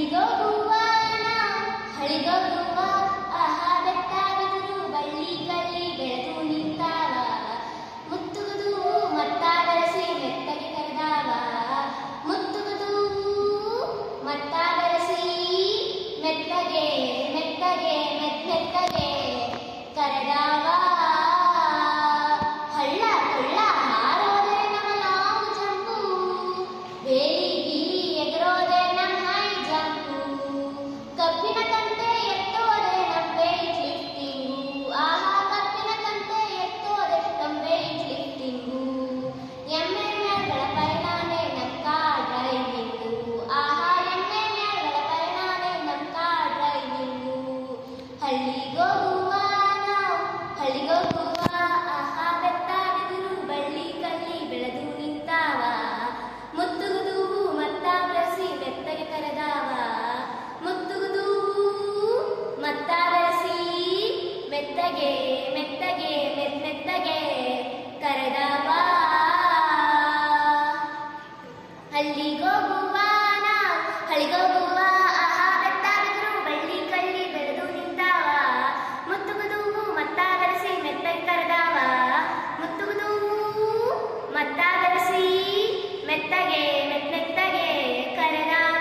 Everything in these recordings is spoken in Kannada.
ಹಳ್ಳಿಗೋಗುವ ಹಳಿಗೋಗುವ ಆಹಾ ಬೆಟ್ಟ ಬಿದಿರು ಬಳ್ಳಿ ಕಳ್ಳಿ ಬೆಳೆದು ನಿಂತಾವ ಮುತ್ತುಗುದು ಮತ್ತ ಬೆಳೆಸಿ ಮೆತ್ತಗೆ ಕರೆದಾವ ಮುತ್ತುಗುದು ಮತ್ತ ಬೆಳೆಸಿ ಮೆತ್ತಗೆ ಮೆತ್ತಗೆ ಮೆತ್ ಮೆತ್ತಗೆ ಕರೆದಾವ ಹಳ್ಳ ಕೊಳ್ಳ ಹಾರೋದೆ ನಮ್ಮ ಲಾಂಗ್ ಜಂಪು ಬೇಲಿ ಗೀಲಿ ಎಗರೋದೆ ನಮ್ಮ ಹೈ ಜಂಪು ಕಬ್ಬಿನ ಕಂತೆ ಎತ್ತೋದೆ ನಮ್ಮ ವೇಟ್ ಲಿಫ್ಟಿಂಗು ಆಹಾ ಕಬ್ಬಿನ ಕಂತೆ ಎತ್ತೋದೆ ನಮ್ಮ ವೇಟ್ ಲಿಫ್ಟಿಂಗು ಎಮ್ಮೆ ಮೇಳಗಳ ಪರಿಣಾಮೆ ನಮ್ಮ ಕಾರ್ ಡ್ರೈವಿಂಗು ಆಹಾ ಎಮ್ಮೆ ಮೇಳಗಳ ಪರಿಣಾಮೆ ನಮ್ಮ ಕಾರ್ ಡ್ರೈವಿಂಗು ಹಳ್ಳಿಗೋಗುವ ನಾವು ಹಳ್ಳಿಗೋಗುವ ಆಹಾ ಬೆಟ್ಟ ಬಿದಿರು ಬಳ್ಳಿ ಕಲ್ಲಿ ಬೆಳೆದು ನಿಂತಾವ ಮುತ್ತುಗುದು ಮತ್ತ ಬೆಳೆಸಿ ಮೆತ್ತಗೆ ಕರೆದಾವ ಮುತ್ತುಗುದು ಮತ್ತ ಬೆಳೆಸಿ ಮೆತ್ತಗೆ ಮೆತ್ತಗೆ ಮೆತ್ ಮೆತ್ತಗೆ ಕರೆದಾವ ಹಳ್ಳಿಗೋಗುವ ನಾವು ಹಳ್ಳಿಗೋಗುವ ಆಹಾ ಬೆಟ್ಟ ಬಿದಿರು ಬಳ್ಳಿ ಕಳ್ಳಿ ಬೆಳೆದು ನಿಂತಾವ ಮುತ್ತುಗುದು ಮತ್ತ ಬೆರೆಸಿ ಮೆತ್ತಗೆ ಕರೆದಾವ ಮುತ್ತುಗುದು ಮತ್ತ ಬೆರೆಸಿ ಮೆತ್ತಗೆ ಮೆತ್ ಮೆತ್ತಗೆ ಕರೆದಾವ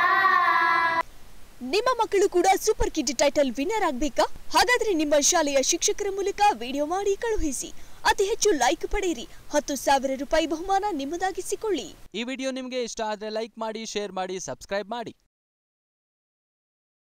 ನಿಮ್ಮ ಮಕ್ಕಳು ಕೂಡ ಸೂಪರ್ ಕಿಡ್ ಟೈಟಲ್ ವಿನ್ನರ್ ಆಗ್ಬೇಕಾ ಹಾಗಾದ್ರೆ ನಿಮ್ಮ ಶಾಲೆಯ ಶಿಕ್ಷಕರ ಮೂಲಕ ವಿಡಿಯೋ ಮಾಡಿ ಕಳುಹಿಸಿ ಅತಿ ಹೆಚ್ಚು ಲೈಕ್ ಪಡೆಯಿರಿ ಹತ್ತು ಸಾವಿರ ರೂಪಾಯಿ ಬಹುಮಾನ ನಿಮ್ಮದಾಗಿಸಿಕೊಳ್ಳಿ ಈ ವಿಡಿಯೋ ನಿಮಗೆ ಇಷ್ಟ ಆದರೆ ಲೈಕ್ ಮಾಡಿ ಶೇರ್ ಮಾಡಿ ಸಬ್ಸ್ಕ್ರೈಬ್ ಮಾಡಿ